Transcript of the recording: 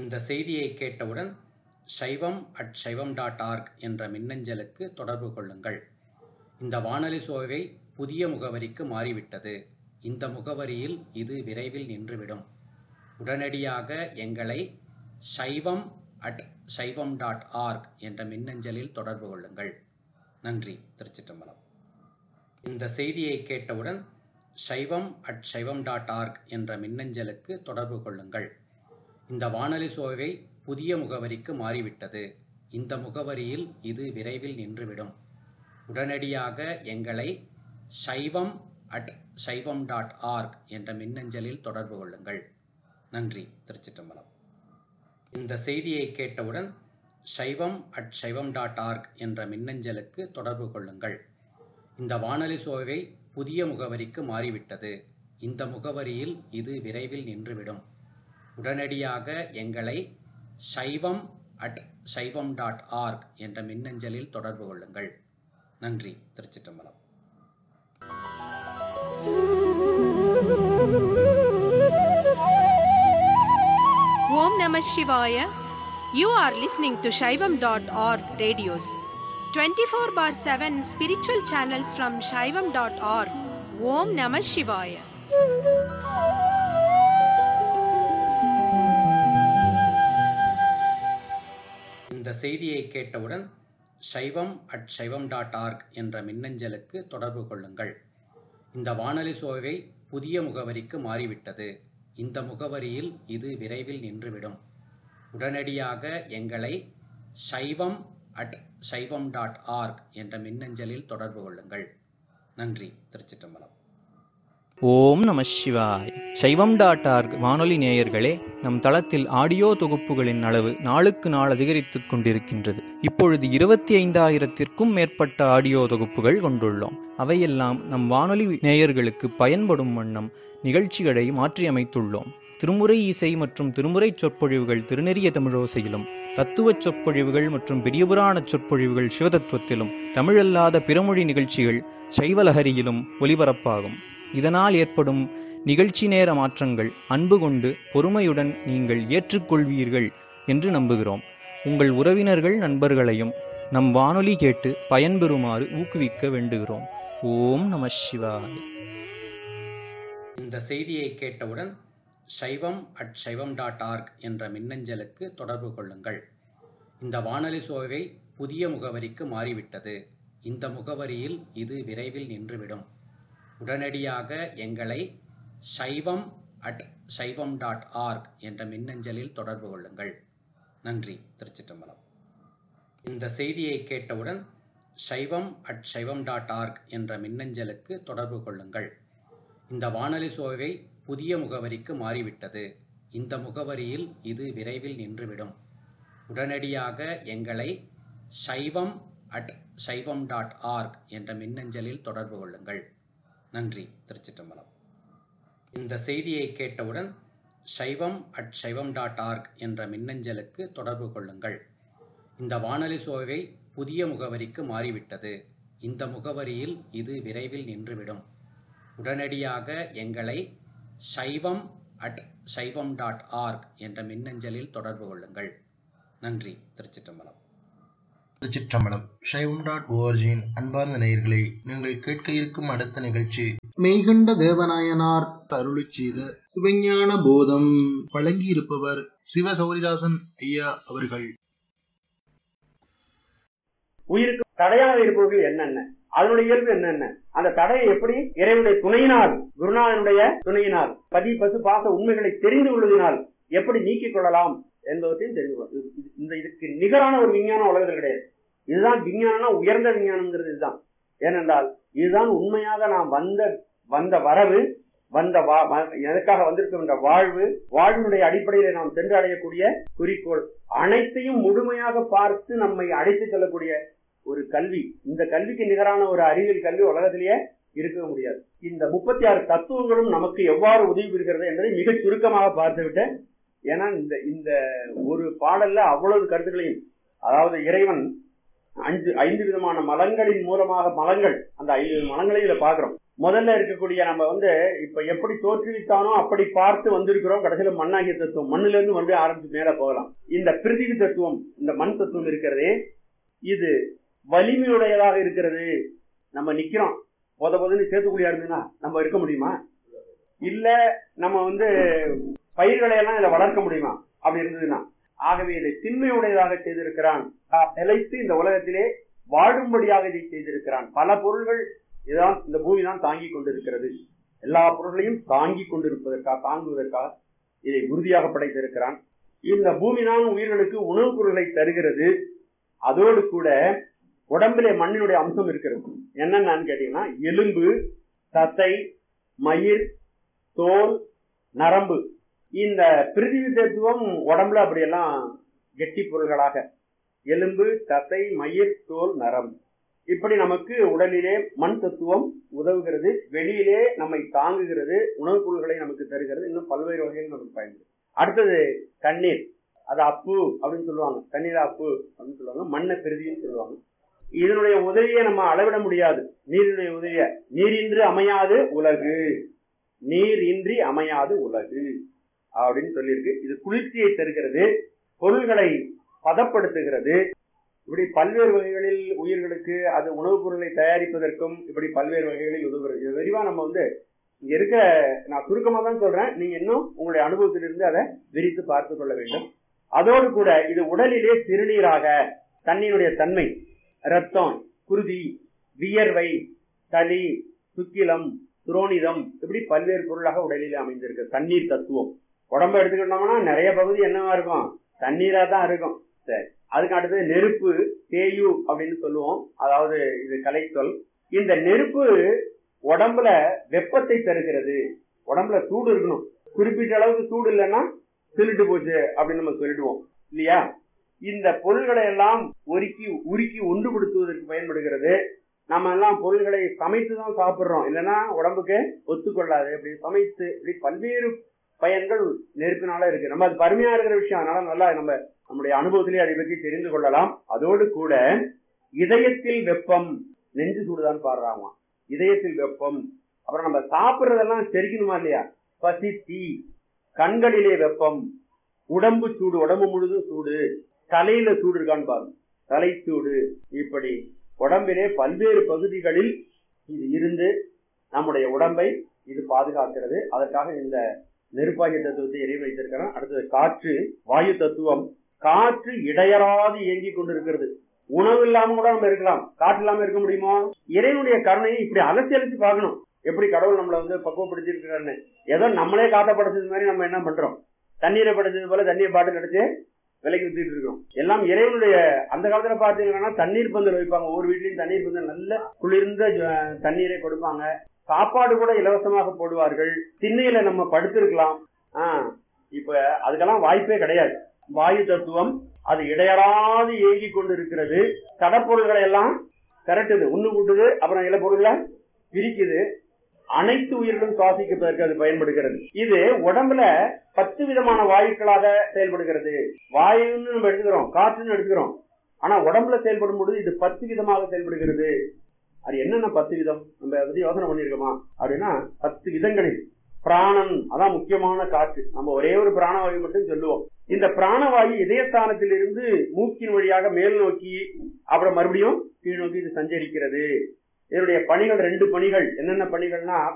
இந்த செய்தியை கேட்டவுடன் சைவம் அட் சைவம் டாட் ஆர்க் என்ற மின்னஞ்சலுக்கு தொடர்பு கொள்ளுங்கள் இந்த வானொலி சோவை புதிய முகவரிக்கு மாறிவிட்டது இந்த முகவரியில் இது விரைவில் நின்றுவிடும் உடனடியாக எங்களை சைவம் அட் சைவம் டாட் ஆர்க் என்ற மின்னஞ்சலில் தொடர்பு கொள்ளுங்கள் நன்றி திருச்சிற்றம்பலம் இந்த செய்தியை கேட்டவுடன் சைவம் அட் சைவம் டாட் ஆர்க் என்ற மின்னஞ்சலுக்கு தொடர்பு கொள்ளுங்கள் இந்த வானொலி சோவை புதிய முகவரிக்கு மாறிவிட்டது இந்த முகவரியில் இது விரைவில் நின்றுவிடும் உடனடியாக எங்களை சைவம் அட் சைவம் டாட் ஆர்க் என்ற மின்னஞ்சலில் தொடர்பு கொள்ளுங்கள் நன்றி திருச்சிற்றம்பலம் இந்த செய்தியை கேட்டவுடன் சைவம் அட் சைவம் டாட் ஆர்க் என்ற மின்னஞ்சலுக்கு தொடர்பு கொள்ளுங்கள் இந்த வானொலி சோவை புதிய முகவரிக்கு மாறிவிட்டது இந்த முகவரியில் இது விரைவில் நின்றுவிடும் உடனடியாக எங்களை சைவம் அட் சைவம் டாட் ஆர்க் என்ற மின்னஞ்சலில் தொடர்பு கொள்ளுங்கள் நன்றி திருச்சிற்றம்பலம் Om Namah Shivaya you are listening to Saivam dot org radios twenty four by seven spiritual channels from Saivam dot org Om Namah Shivaya இந்த செய்தியை கேட்டவுடன் சைவம் அட் சைவம் டாட் ஆர்க் என்ற மின்னஞ்சலுக்கு தொடர்பு கொள்ளுங்கள் இந்த வானொலி சோவை புதிய முகவரிக்கு மாறிவிட்டது இந்த முகவரியில் இது விரைவில் நின்றுவிடும் உடனடியாக எங்களை சைவம் அட் சைவம் டாட் ஆர்க் என்ற மின்னஞ்சலில் தொடர்பு கொள்ளுங்கள் நன்றி திருச்சிற்றம்பலம் ஓம் நம சிவாய் சைவம் டாட் ஆர்க் வானொலி நேயர்களே நம் தளத்தில் ஆடியோ தொகுப்புகளின் அளவு நாளுக்கு நாள் அதிகரித்துக் கொண்டிருக்கின்றது இப்பொழுது இருபத்தி ஐந்தாயிரத்திற்கும் மேற்பட்ட ஆடியோ தொகுப்புகள் கொண்டுள்ளோம் அவையெல்லாம் நம் வானொலி நேயர்களுக்கு பயன்படும் வண்ணம் நிகழ்ச்சிகளை மாற்றியமைத்துள்ளோம் திருமுறை இசை மற்றும் திருமுறை சொற்பொழிவுகள் திருநெறிய தமிழோசையிலும் தத்துவச் சொற்பொழிவுகள் மற்றும் பெரியபுராண சொற்பொழிவுகள் சிவதத்துவத்திலும் தமிழல்லாத பிறமொழி நிகழ்ச்சிகள் சைவலஹரியிலும் ஒலிபரப்பாகும் இதனால் ஏற்படும் நிகழ்ச்சி நேர மாற்றங்கள் அன்பு கொண்டு பொறுமையுடன் நீங்கள் ஏற்றுக்கொள்வீர்கள் என்று நம்புகிறோம் உங்கள் உறவினர்கள் நண்பர்களையும் நம் வானொலி கேட்டு பயன்பெறுமாறு ஊக்குவிக்க வேண்டுகிறோம் ஓம் நம சிவாய இந்த செய்தியை கேட்டவுடன் சைவம் அட் சைவம் டாட் ஆர்க் என்ற மின்னஞ்சலுக்கு தொடர்பு கொள்ளுங்கள் இந்த வானொலி சோவை புதிய முகவரிக்கு மாறிவிட்டது இந்த முகவரியில் இது விரைவில் நின்றுவிடும் உடனடியாக எங்களை சைவம் அட் சைவம் டாட் ஆர்க் என்ற மின்னஞ்சலில் தொடர்பு கொள்ளுங்கள் நன்றி திருச்சிற்றம்பலம் இந்த செய்தியை கேட்டவுடன் சைவம் அட் சைவம் டாட் ஆர்க் என்ற மின்னஞ்சலுக்கு தொடர்பு கொள்ளுங்கள் இந்த வானொலி சோவை புதிய முகவரிக்கு மாறிவிட்டது இந்த முகவரியில் இது விரைவில் நின்றுவிடும் உடனடியாக எங்களை சைவம் அட் சைவம் டாட் ஆர்க் என்ற மின்னஞ்சலில் தொடர்பு கொள்ளுங்கள் நன்றி திருச்சிற்றம்பலம் இந்த செய்தியை கேட்டவுடன் சைவம் அட் சைவம் டாட் ஆர்க் என்ற மின்னஞ்சலுக்கு தொடர்பு கொள்ளுங்கள் இந்த வானொலி சோவை புதிய முகவரிக்கு மாறிவிட்டது இந்த முகவரியில் இது விரைவில் நின்றுவிடும் உடனடியாக எங்களை சைவம் அட் சைவம் டாட் ஆர்க் என்ற மின்னஞ்சலில் தொடர்பு கொள்ளுங்கள் நன்றி திருச்சிற்றம்பலம் திருச்சிற்றம்பலம் சைவம் டாட் ஓஆர்ஜியின் அன்பார்ந்த நேயர்களே நீங்கள் கேட்க இருக்கும் அடுத்த நிகழ்ச்சி மெய்கண்ட தேவநாயனார் அருளி செய்த சிவஞான போதம் வழங்கியிருப்பவர் சிவ சௌரிதாசன் ஐயா அவர்கள் உயிருக்கு தடையாக இருப்பவர்கள் என்னென்ன அதனுடைய இயல்பு என்னென்ன அந்த தடையை எப்படி இறைவனுடைய துணையினால் குருநாதனுடைய துணையினால் பதி பசு பாச உண்மைகளை தெரிந்து கொள்வதனால் எப்படி நீக்கிக் கொள்ளலாம் என்பவற்றையும் தெரிந்து கொள்ள இது- இது- இந்த இதுக்கு நிகரான ஒரு விஞ்ஞானம் உலகத்தில் கிடையாது இதுதான் விஞ்ஞானம்னா உயர்ந்த விஞ்ஞானம்ங்கிறது இதுதான் ஏனென்றால் இதுதான் உண்மையாக நாம் வந்த வந்த வரவு வந்த வா- வ- எதற்காக வந்திருக்கும் என்ற வாழ்வு வாழ்வினுடைய அடிப்படையில நாம் சென்று அடையக்கூடிய குறிக்கோள் அனைத்தையும் முழுமையாக பார்த்து நம்மை அழைத்து செல்லக்கூடிய ஒரு கல்வி இந்த கல்விக்கு நிகரான ஒரு அறிவியல் கல்வி உலகத்திலேயே இருக்க முடியாது இந்த முப்பத்தி ஆறு தத்துவங்களும் நமக்கு எவ்வாறு உதவி புரிகிறது என்பதை மிக சுருக்கமாக பார்த்துவிட்டு ஏன்னா இந்த இந்த ஒரு பாடல்ல அவ்வளவு கருத்துக்களையும் அதாவது இறைவன் அஞ்சு ஐந்து விதமான மலங்களின் மூலமாக மலங்கள் அந்த ஐந்து மலங்களையும் இதை பார்க்கிறோம் முதல்ல இருக்கக்கூடிய நம்ம வந்து இப்ப எப்படி தோற்றுவித்தானோ அப்படி பார்த்து வந்திருக்கிறோம் கடைசியில மண்ணாகிய தத்துவம் மண்ணுல இருந்து வந்து ஆரம்பிச்சு மேல போகலாம் இந்த பிரிதிவி தத்துவம் இந்த மண் தத்துவம் இருக்கிறதே இது வலிமையுடையதாக இருக்கிறது நம்ம நிக்கிறோம் போத போதுன்னு சேத்துக்குழியா இருந்ததுன்னா நம்ம இருக்க முடியுமா இல்ல நம்ம வந்து பயிர்களை எல்லாம் இதை வளர்க்க முடியுமா அப்படி இருந்ததுன்னா ஆகவே இதை திண்மையுடையதாக செய்திருக்கிறான் தான் நிலைத்து இந்த உலகத்திலே வாழும்படியாக இதை செய்திருக்கிறான் பல பொருள்கள் இதான் இந்த பூமி தான் தாங்கி கொண்டிருக்கிறது எல்லா பொருள்களையும் தாங்கி கொண்டிருப்பதற்காக தாங்குவதற்காக இதை உறுதியாக படைத்திருக்கிறான் இந்த பூமி தான் உயிர்களுக்கு உணவுப் பொருள்களை தருகிறது அதோடு கூட உடம்பிலே மண்ணினுடைய அம்சம் இருக்கிறது என்னென்னு கேட்டீங்கன்னா எலும்பு தசை மயிர் தோல் நரம்பு இந்த பிரிதிவி தத்துவம் உடம்புல அப்படியெல்லாம் கெட்டி பொருள்களாக எலும்பு தசை மயிர் தோல் நரம்பு இப்படி நமக்கு உடலிலே மண் தத்துவம் உதவுகிறது வெளியிலே நம்மை தாங்குகிறது உணவுப் பொருள்களை நமக்கு தருகிறது இன்னும் பல்வேறு வகையில் நமக்கு பயன்படுது அடுத்தது தண்ணீர் அது அப்பு அப்படின்னு சொல்லுவாங்க தண்ணீர் அப்பு அப்படின்னு சொல்லுவாங்க மண்ணை பெருதின்னு சொல்லுவாங்க இதனுடைய உதவியை நம்ம அளவிட முடியாது நீரினுடைய உதவிய நீரின்றி அமையாது உலகு நீர் இன்றி அமையாது உலகு அப்படின்னு சொல்லியிருக்கு இது குளிர்ச்சியை தருகிறது பொருள்களை பதப்படுத்துகிறது இப்படி பல்வேறு வகைகளில் உயிர்களுக்கு அது உணவுப் பொருளை தயாரிப்பதற்கும் இப்படி பல்வேறு வகைகளில் உதவுகிறது இது விரிவா நம்ம வந்து இங்க இருக்க நான் சுருக்கமா தான் சொல்றேன் நீங்க இன்னும் உங்களுடைய அனுபவத்திலிருந்து அதை விரித்து பார்த்து கொள்ள வேண்டும் அதோடு கூட இது உடலிலே சிறுநீராக தண்ணீருடைய தன்மை ரத்தம் குருதி வியர்வை சளி சுக்கிலம் துரோணிதம் இப்படி பல்வேறு பொருளாக உடலிலே அமைந்திருக்கு தண்ணீர் தத்துவம் உடம்ப எடுத்துக்கிட்டோம்னா நிறைய பகுதி என்னவா இருக்கும் தண்ணீரா தான் இருக்கும் சரி அதுக்கு அடுத்தது நெருப்பு தேயு அப்படின்னு சொல்லுவோம் அதாவது இது கலைச்சொல் இந்த நெருப்பு உடம்புல வெப்பத்தை தருகிறது உடம்புல சூடு இருக்கணும் குறிப்பிட்ட அளவுக்கு சூடு இல்லைன்னா திருட்டு போச்சு அப்படின்னு நம்ம சொல்லிடுவோம் இல்லையா இந்த பொருள்களை எல்லாம் ஒருக்கி உருக்கி ஒன்றுபடுத்துவதற்கு பயன்படுகிறது நம்ம எல்லாம் பொருள்களை சமைத்து தான் சாப்பிடுறோம் இல்லைன்னா உடம்புக்கு ஒத்துக்கொள்ளாது இப்படி சமைத்து இப்படி பல்வேறு பயன்கள் நெருப்பினால இருக்கு நம்ம அது பருமையா இருக்கிற விஷயம் அதனால நல்லா நம்ம நம்முடைய அனுபவத்திலே அதை பற்றி தெரிந்து கொள்ளலாம் அதோடு கூட இதயத்தில் வெப்பம் நெஞ்சு சூடுதான் பாடுறாங்க இதயத்தில் வெப்பம் அப்புறம் நம்ம சாப்பிடுறதெல்லாம் செரிக்கணுமா இல்லையா பசி தீ கண்களிலே வெப்பம் உடம்பு சூடு உடம்பு முழுதும் சூடு தலையில சூடு இருக்கான்னு பாருங்க தலை சூடு இப்படி உடம்பிலே பல்வேறு பகுதிகளில் இது இருந்து நம்முடைய உடம்பை இது பாதுகாக்கிறது அதற்காக இந்த நெருப்பாகிய தத்துவத்தை எரிய வைத்திருக்கிறோம் அடுத்தது காற்று வாயு தத்துவம் காற்று இடையறாது இயங்கிக் கொண்டிருக்கிறது உணவு இல்லாம கூட நம்ம இருக்கலாம் காற்று இல்லாம இருக்க முடியுமோ இறைவனுடைய கருணையை இப்படி அலசி அலசி பார்க்கணும் எப்படி கடவுள் நம்மளை வந்து பக்குவப்படுத்தி இருக்கிறாருன்னு ஏதோ நம்மளே காட்ட படைச்சது மாதிரி நம்ம என்ன பண்றோம் தண்ணீரை படைச்சது போல தண்ணீரை பாட்டில் அடிச்சு விலைக்கு வித்துட்டு இருக்கோம் எல்லாம் இறைவனுடைய அந்த காலத்துல பாத்தீங்கன்னா தண்ணீர் பந்தல் வைப்பாங்க ஒவ்வொரு வீட்லயும் தண்ணீர் பந்தல் நல்ல குளிர்ந்த ஜ- தண்ணீரை கொடுப்பாங்க சாப்பாடு கூட இலவசமாக போடுவார்கள் திண்ணையில நம்ம படுத்திருக்கலாம் ஆஹ் இப்ப அதுக்கெல்லாம் வாய்ப்பே கிடையாது வாயு தத்துவம் அது இடையறாது இயங்கி கொண்டு இருக்கிறது கடப்பொருள்களை எல்லாம் திரட்டுது ஒண்ணு கூட்டுது அப்புறம் இல பொருள்ல பிரிக்குது அனைத்து உயிர்களும் சுவாசிப்பதற்கு அது பயன்படுகிறது இது உடம்புல பத்து விதமான வாயுக்களாக செயல்படுகிறது வாயுன்னு நம்ம எடுத்துக்கிறோம் காற்றுன்னு எடுத்துக்கிறோம் ஆனா உடம்புல செயல்படும் பொழுது இது பத்து விதமாக செயல்படுகிறது அது என்னென்ன பத்து விதம் நம்ம அதை பத்தி யோசனை பண்ணிருக்கோமா அப்படின்னா பத்து விதங்களில் பிராணன் அதான் முக்கியமான காற்று நம்ம ஒரே ஒரு பிராணவாயு மட்டும் சொல்லுவோம் இந்த பிராணவாயு இதயஸ்தானத்திலிருந்து மூக்கின் வழியாக மேல் நோக்கி அப்புறம் மறுபடியும் கீழ் நோக்கி இது சஞ்சரிக்கிறது இதனுடைய பணிகள் ரெண்டு பணிகள் என்னென்ன பணிகள்னா